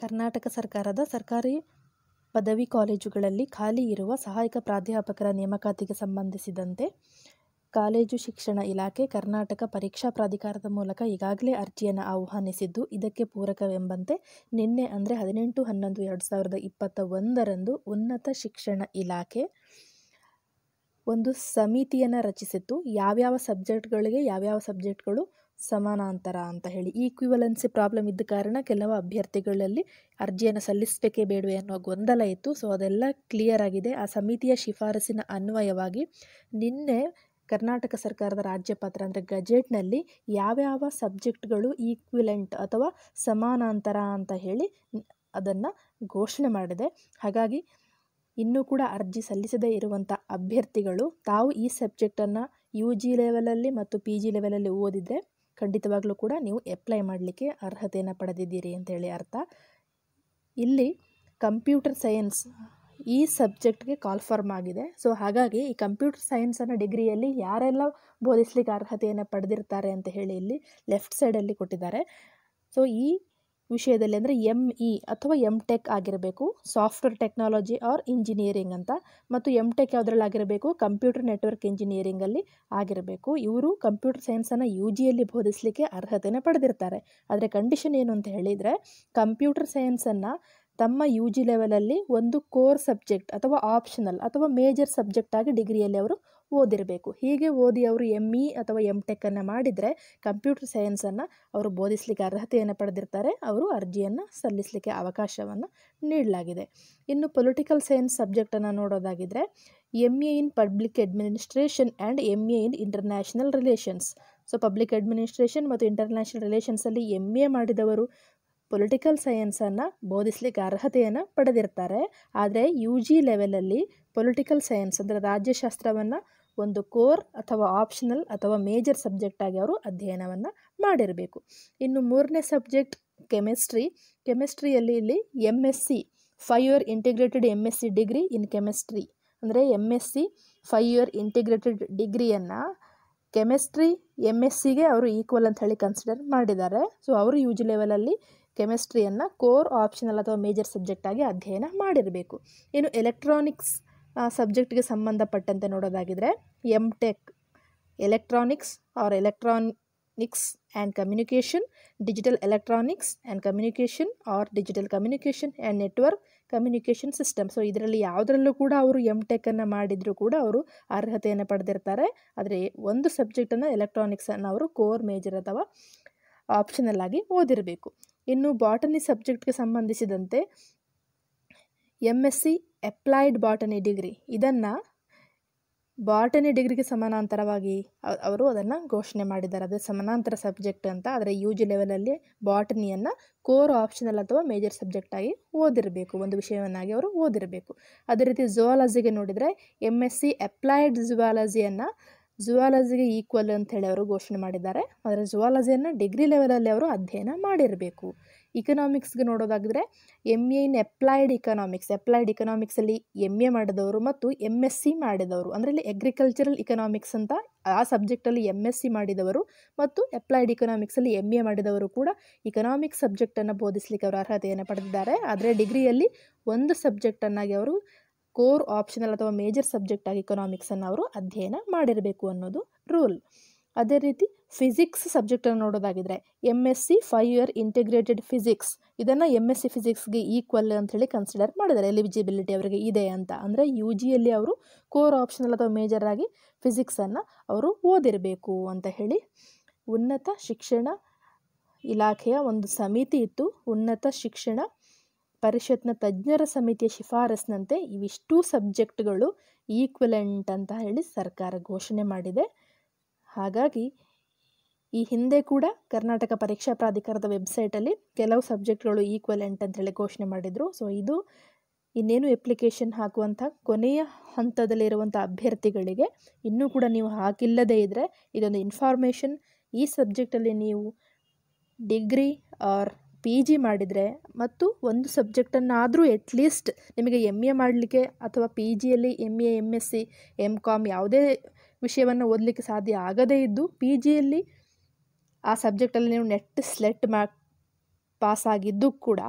ಕರ್ನಾಟಕ ಸರ್ಕಾರದ ಸರ್ಕಾರಿ ಪದವಿ ಕಾಲೇಜುಗಳಲ್ಲಿ ಖಾಲಿ ಇರುವ ಸಹಾಯಕ ಪ್ರಾಧ್ಯಾಪಕರ ನೇಮಕಾತಿಗೆ ಸಂಬಂಧಿಸಿದಂತೆ ಕಾಲೇಜು ಶಿಕ್ಷಣ ಇಲಾಖೆ ಕರ್ನಾಟಕ ಪರೀಕ್ಷಾ ಪ್ರಾಧಿಕಾರದ ಮೂಲಕ ಈಗಾಗಲೇ ಅರ್ಜಿಯನ್ನು ಆಹ್ವಾನಿಸಿದ್ದು ಇದಕ್ಕೆ ಪೂರಕವೆಂಬಂತೆ ನಿನ್ನೆ ಅಂದರೆ ಹದಿನೆಂಟು ಹನ್ನೊಂದು ಎರಡು ಸಾವಿರದ ಇಪ್ಪತ್ತ ಒಂದರಂದು ಉನ್ನತ ಶಿಕ್ಷಣ ಇಲಾಖೆ ಒಂದು ಸಮಿತಿಯನ್ನು ರಚಿಸಿತ್ತು ಯಾವ್ಯಾವ ಸಬ್ಜೆಕ್ಟ್ಗಳಿಗೆ ಯಾವ್ಯಾವ ಸಬ್ಜೆಕ್ಟ್ಗಳು ಸಮಾನಾಂತರ ಅಂತ ಹೇಳಿ ಈಕ್ವಿವಲೆನ್ಸಿ ಪ್ರಾಬ್ಲಮ್ ಇದ್ದ ಕಾರಣ ಕೆಲವು ಅಭ್ಯರ್ಥಿಗಳಲ್ಲಿ ಅರ್ಜಿಯನ್ನು ಸಲ್ಲಿಸಬೇಕೇ ಬೇಡವೇ ಅನ್ನೋ ಗೊಂದಲ ಇತ್ತು ಸೊ ಅದೆಲ್ಲ ಕ್ಲಿಯರ್ ಆಗಿದೆ ಆ ಸಮಿತಿಯ ಶಿಫಾರಸಿನ ಅನ್ವಯವಾಗಿ ನಿನ್ನೆ ಕರ್ನಾಟಕ ಸರ್ಕಾರದ ರಾಜ್ಯಪತ್ರ ಅಂದರೆ ಗಜೆಟ್ನಲ್ಲಿ ಯಾವ್ಯಾವ ಸಬ್ಜೆಕ್ಟ್ಗಳು ಈಕ್ವಿಲೆಂಟ್ ಅಥವಾ ಸಮಾನಾಂತರ ಅಂತ ಹೇಳಿ ಅದನ್ನು ಘೋಷಣೆ ಮಾಡಿದೆ ಹಾಗಾಗಿ ಇನ್ನೂ ಕೂಡ ಅರ್ಜಿ ಸಲ್ಲಿಸದೇ ಇರುವಂಥ ಅಭ್ಯರ್ಥಿಗಳು ತಾವು ಈ ಸಬ್ಜೆಕ್ಟನ್ನು ಯು ಜಿ ಲೆವೆಲಲ್ಲಿ ಮತ್ತು ಪಿ ಜಿ ಲೆವೆಲಲ್ಲಿ ಓದಿದರೆ ಖಂಡಿತವಾಗ್ಲೂ ಕೂಡ ನೀವು ಅಪ್ಲೈ ಮಾಡಲಿಕ್ಕೆ ಅರ್ಹತೆಯನ್ನು ಪಡೆದಿದ್ದೀರಿ ಅಂತೇಳಿ ಅರ್ಥ ಇಲ್ಲಿ ಕಂಪ್ಯೂಟರ್ ಸೈನ್ಸ್ ಈ ಸಬ್ಜೆಕ್ಟ್ಗೆ ಕಾಲ್ಫರ್ಮ್ ಆಗಿದೆ ಸೊ ಹಾಗಾಗಿ ಈ ಕಂಪ್ಯೂಟರ್ ಸೈನ್ಸನ್ನು ಡಿಗ್ರಿಯಲ್ಲಿ ಯಾರೆಲ್ಲ ಬೋಧಿಸ್ಲಿಕ್ಕೆ ಅರ್ಹತೆಯನ್ನು ಪಡೆದಿರ್ತಾರೆ ಅಂತ ಹೇಳಿ ಇಲ್ಲಿ ಲೆಫ್ಟ್ ಸೈಡಲ್ಲಿ ಕೊಟ್ಟಿದ್ದಾರೆ ಸೊ ಈ ವಿಷಯದಲ್ಲಿ ಅಂದರೆ ಎಮ್ ಇ ಅಥವಾ ಎಮ್ ಟೆಕ್ ಆಗಿರಬೇಕು ಸಾಫ್ಟ್ವೇರ್ ಟೆಕ್ನಾಲಜಿ ಆರ್ ಇಂಜಿನಿಯರಿಂಗ್ ಅಂತ ಮತ್ತು ಎಮ್ ಟೆಕ್ ಯಾವುದ್ರಲ್ಲಿ ಆಗಿರಬೇಕು ಕಂಪ್ಯೂಟರ್ ನೆಟ್ವರ್ಕ್ ಇಂಜಿನಿಯರಿಂಗಲ್ಲಿ ಆಗಿರಬೇಕು ಇವರು ಕಂಪ್ಯೂಟರ್ ಸೈನ್ಸನ್ನು ಯು ಜಿಯಲ್ಲಿ ಬೋಧಿಸಲಿಕ್ಕೆ ಅರ್ಹತೆಯನ್ನು ಪಡೆದಿರ್ತಾರೆ ಆದರೆ ಕಂಡೀಷನ್ ಏನು ಅಂತ ಹೇಳಿದರೆ ಕಂಪ್ಯೂಟರ್ ಸೈನ್ಸನ್ನು ತಮ್ಮ ಯು ಜಿ ಲೆವೆಲಲ್ಲಿ ಒಂದು ಕೋರ್ ಸಬ್ಜೆಕ್ಟ್ ಅಥವಾ ಆಪ್ಷನಲ್ ಅಥವಾ ಮೇಜರ್ ಸಬ್ಜೆಕ್ಟ್ ಆಗಿ ಡಿಗ್ರಿಯಲ್ಲಿ ಅವರು ಓದಿರಬೇಕು ಹೀಗೆ ಓದಿ ಅವರು ಎಮ್ ಇ ಅಥವಾ ಎಮ್ ಟೆಕ್ಕನ್ನು ಮಾಡಿದರೆ ಕಂಪ್ಯೂಟರ್ ಸೈನ್ಸನ್ನು ಅವರು ಬೋಧಿಸಲಿಕ್ಕೆ ಅರ್ಹತೆಯನ್ನು ಪಡೆದಿರ್ತಾರೆ ಅವರು ಅರ್ಜಿಯನ್ನು ಸಲ್ಲಿಸಲಿಕ್ಕೆ ಅವಕಾಶವನ್ನು ನೀಡಲಾಗಿದೆ ಇನ್ನು ಪೊಲಿಟಿಕಲ್ ಸೈನ್ಸ್ ಸಬ್ಜೆಕ್ಟನ್ನು ನೋಡೋದಾಗಿದ್ದರೆ M A in public administration and M A in international relations so public administration ಮತ್ತು ಇಂಟರ್ನ್ಯಾಷನಲ್ ರಿಲೇಷನ್ಸಲ್ಲಿ ಎಮ್ ಎ ಮಾಡಿದವರು ಪೊಲಿಟಿಕಲ್ ಸೈನ್ಸನ್ನು ಬೋಧಿಸಲಿಕ್ಕೆ ಅರ್ಹತೆಯನ್ನು ಪಡೆದಿರ್ತಾರೆ ಆದರೆ ಯು ಜಿ ಲೆವೆಲಲ್ಲಿ ಪೊಲಿಟಿಕಲ್ ಸೈನ್ಸ್ ಅಂದರೆ ರಾಜ್ಯಶಾಸ್ತ್ರವನ್ನು ಒಂದು ಕೋರ್ ಅಥವಾ ಆಪ್ಷನಲ್ ಅಥವಾ ಮೇಜರ್ ಸಬ್ಜೆಕ್ಟ್ ಆಗಿ ಅವರು ಅಧ್ಯಯನವನ್ನು ಮಾಡಿರಬೇಕು ಇನ್ನು ಮೂರನೇ ಸಬ್ಜೆಕ್ಟ್ ಕೆಮಿಸ್ಟ್ರಿ ಕೆಮಿಸ್ಟ್ರಿಯಲ್ಲಿ ಇಲ್ಲಿ M S C five year integrated M S C degree in chemistry ಅಂದರೆ M S C five year integrated ಡಿಗ್ರಿಯನ್ನು ಕೆಮಿಸ್ಟ್ರಿ ಎಮ್ ಎಸ್ ಸಿಗೆ ಅವರು ಈಕ್ವಲ್ ಅಂತ ಹೇಳಿ ಕನ್ಸಿಡರ್ ಮಾಡಿದ್ದಾರೆ ಸೊ ಅವರು ಯು ಜಿ ಲೆವೆಲಲ್ಲಿ ಕೆಮಿಸ್ಟ್ರಿಯನ್ನು ಕೋರ್ ಆಪ್ಷನಲ್ ಅಥವಾ ಮೇಜರ್ ಸಬ್ಜೆಕ್ಟ್ ಆಗಿ ಅಧ್ಯಯನ ಮಾಡಿರಬೇಕು ಇನ್ನು ಎಲೆಕ್ಟ್ರಾನಿಕ್ಸ್ ಸಬ್ಜೆಕ್ಟ್ಗೆ ಸಂಬಂಧಪಟ್ಟಂತೆ ನೋಡೋದಾಗಿದ್ದರೆ M Tech electronics or electronics and communication digital electronics and communication or digital communication and network communication system so ಇದರಲ್ಲಿ ಯಾವುದರಲ್ಲೂ ಕೂಡ ಅವರು ಎಮ್ ಟೆಕ್ಕನ್ನು ಮಾಡಿದರೂ ಕೂಡ ಅವರು ಅರ್ಹತೆಯನ್ನು ಪಡೆದಿರ್ತಾರೆ ಆದರೆ ಒಂದು ಸಬ್ಜೆಕ್ಟನ್ನು ಎಲೆಕ್ಟ್ರಾನಿಕ್ಸನ್ನು ಅವರು ಕೋರ್ ಮೇಜರ್ ಅಥವಾ ಆಪ್ಷನಲ್ ಆಗಿ ಓದಿರಬೇಕು ಇನ್ನು ಬಾಟನಿ ಸಬ್ಜೆಕ್ಟ್ಗೆ ಸಂಬಂಧಿಸಿದಂತೆ M S C applied botany degree ಇದನ್ನು ಬಾಟನಿ ಡಿಗ್ರಿಗೆ ಸಮಾನಾಂತರವಾಗಿ ಅವರು ಅದನ್ನು ಘೋಷಣೆ ಮಾಡಿದ್ದಾರೆ ಅದೇ ಸಮಾನಾಂತರ ಸಬ್ಜೆಕ್ಟ್ ಅಂತ ಆದರೆ ಯು ಜಿ ಲೆವೆಲಲ್ಲಿ ಬಾಟನಿಯನ್ನು ಕೋರ್ ಆಪ್ಷನಲ್ ಅಥವಾ ಮೇಜರ್ ಸಬ್ಜೆಕ್ಟ್ ಆಗಿ ಓದಿರಬೇಕು ಒಂದು ವಿಷಯವನ್ನಾಗಿ ಅವರು ಓದಿರಬೇಕು ಅದೇ ರೀತಿ ಝುವಾಲಜಿಗೆ ನೋಡಿದರೆ ಎಮ್ ಎಸ್ ಸಿ ಅಪ್ಲೈಡ್ ಝುವಾಲಜಿಯನ್ನು ಝುವಾಲಜಿಗೆ ಈಕ್ವಲ್ ಅಂತೇಳಿ ಅವರು ಘೋಷಣೆ ಮಾಡಿದ್ದಾರೆ ಆದರೆ ಝುವಾಲಜಿಯನ್ನು ಡಿಗ್ರಿ ಲೆವೆಲಲ್ಲಿ ಅವರು ಅಧ್ಯಯನ ಮಾಡಿರಬೇಕು ಇಕನಾಮಿಕ್ಸ್ಗೆ ನೋಡೋದಾಗಿದ್ರೆ M A in applied economics applied ಇಕನಾಮಿಕ್ಸಲ್ಲಿ ಎಮ್ ಎ ಮಾಡಿದವರು ಮತ್ತು ಎಮ್ ಎಸ್ ಸಿ ಮಾಡಿದವರು ಅಂದರೆ ಇಲ್ಲಿ ಅಗ್ರಿಕಲ್ಚರಲ್ ಇಕನಾಮಿಕ್ಸ್ ಅಂತ ಆ ಸಬ್ಜೆಕ್ಟಲ್ಲಿ ಎಮ್ ಎಸ್ ಸಿ ಮಾಡಿದವರು ಮತ್ತು ಅಪ್ಲೈಡ್ ಇಕನಾಮಿಕ್ಸಲ್ಲಿ ಎಮ್ ಎ ಮಾಡಿದವರು ಕೂಡ ಇಕನಾಮಿಕ್ಸ್ ಸಬ್ಜೆಕ್ಟನ್ನು ಬೋಧಿಸಲಿಕ್ಕೆ ಅವರು ಅರ್ಹತೆಯನ್ನು ಪಡೆದಿದ್ದಾರೆ ಆದರೆ ಡಿಗ್ರಿಯಲ್ಲಿ ಒಂದು ಸಬ್ಜೆಕ್ಟನ್ನಾಗಿ ಅವರು ಕೋರ್ ಆಪ್ಷನಲ್ ಅಥವಾ ಮೇಜರ್ ಸಬ್ಜೆಕ್ಟ್ ಆಗಿ ಇಕನಾಮಿಕ್ಸನ್ನು ಅವರು ಅಧ್ಯಯನ ಮಾಡಿರಬೇಕು ಅನ್ನೋದು ರೂಲ್ ಅದೇ ರೀತಿ ಫಿಸಿಕ್ಸ್ ಸಬ್ಜೆಕ್ಟನ್ನು ನೋಡೋದಾಗಿದ್ದರೆ M S C five year integrated physics ಇದನ್ನು ಎಮ್ ಎಸ್ ಸಿ ಫಿಸಿಕ್ಸ್ಗೆ ಈಕ್ವಲ್ ಅಂಥೇಳಿ ಕನ್ಸಿಡರ್ ಮಾಡಿದ್ದಾರೆ ಎಲಿಜಿಬಿಲಿಟಿ ಅವರಿಗೆ ಇದೆ ಅಂತ ಅಂದರೆ ಯು ಜಿಯಲ್ಲಿ ಅವರು ಕೋರ್ ಆಪ್ಷನಲ್ ಅಥವಾ ಮೇಜರ್ ಆಗಿ ಫಿಸಿಕ್ಸನ್ನು ಅವರು ಓದಿರಬೇಕು ಅಂತ ಹೇಳಿ ಉನ್ನತ ಶಿಕ್ಷಣ ಇಲಾಖೆಯ ಒಂದು ಸಮಿತಿ ಇತ್ತು ಉನ್ನತ ಶಿಕ್ಷಣ ಪರಿಷತ್ನ ತಜ್ಞರ ಸಮಿತಿಯ ಶಿಫಾರಸ್ಸಿನಂತೆ ಇವಿಷ್ಟೂ ಸಬ್ಜೆಕ್ಟ್ಗಳು ಈಕ್ವಲೆಂಟ್ ಅಂತ ಹೇಳಿ ಸರ್ಕಾರ ಘೋಷಣೆ ಮಾಡಿದೆ ಹಾಗಾಗಿ ಈ ಹಿಂದೆ ಕೂಡ ಕರ್ನಾಟಕ ಪರೀಕ್ಷಾ ಪ್ರಾಧಿಕಾರದ ವೆಬ್ಸೈಟಲ್ಲಿ ಕೆಲವು ಸಬ್ಜೆಕ್ಟ್ಗಳು ಈಕ್ವಲೆಂಟ್ ಅಂತ ಹೇಳಿ ಘೋಷಣೆ ಮಾಡಿದರು ಸೊ ಇದು ಇನ್ನೇನು ಅಪ್ಲಿಕೇಶನ್ ಹಾಕುವಂಥ ಕೊನೆಯ ಹಂತದಲ್ಲಿರುವಂಥ ಅಭ್ಯರ್ಥಿಗಳಿಗೆ ಇನ್ನೂ ಕೂಡ ನೀವು ಹಾಕಿಲ್ಲದೇ ಇದ್ದರೆ ಇದೊಂದು ಇನ್ಫಾರ್ಮೇಷನ್ ಈ ಸಬ್ಜೆಕ್ಟಲ್ಲಿ ನೀವು ಡಿಗ್ರಿ ಆರ್ ಪಿ ಜಿ ಮಾಡಿದರೆ ಮತ್ತು ಒಂದು ಸಬ್ಜೆಕ್ಟನ್ನಾದರೂ ಎಟ್ಲೀಸ್ಟ್ ನಿಮಗೆ ಎಮ್ ಎ ಮಾಡಲಿಕ್ಕೆ ಅಥವಾ ಪಿ ಜಿಯಲ್ಲಿ M A M S C M Com ಯಾವುದೇ ವಿಷಯವನ್ನು ಓದಲಿಕ್ಕೆ ಸಾಧ್ಯ ಆಗದೇ ಇದ್ದು ಪಿ ಜಿಯಲ್ಲಿ ಆ ಸಬ್ಜೆಕ್ಟಲ್ಲಿ ನೀವು ನೆಟ್ ಸ್ಲೆಟ್ ಮಾ ಪಾಸಾಗಿದ್ದು ಕೂಡ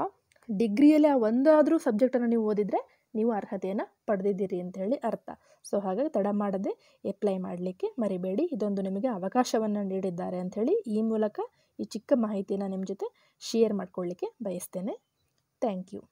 ಡಿಗ್ರಿಯಲ್ಲಿ ಆ ಒಂದಾದರೂ ಸಬ್ಜೆಕ್ಟನ್ನು ನೀವು ಓದಿದರೆ ನೀವು ಅರ್ಹತೆಯನ್ನು ಪಡೆದಿದ್ದೀರಿ ಅಂತ ಹೇಳಿ ಅರ್ಥ ಸೊ ಹಾಗಾಗಿ ತಡ ಮಾಡದೆ ಎಪ್ಲೈ ಮಾಡಲಿಕ್ಕೆ ಮರಿಬೇಡಿ ಇದೊಂದು ನಿಮಗೆ ಅವಕಾಶವನ್ನು ನೀಡಿದ್ದಾರೆ ಅಂಥೇಳಿ ಈ ಮೂಲಕ ಈ ಚಿಕ್ಕ ಮಾಹಿತಿನ ನಿಮ್ಮ ಜೊತೆ ಶೇರ್ ಮಾಡ್ಕೊಳ್ಳಿಕ್ಕೆ ಬಯಸ್ತೇನೆ ಥ್ಯಾಂಕ್ ಯು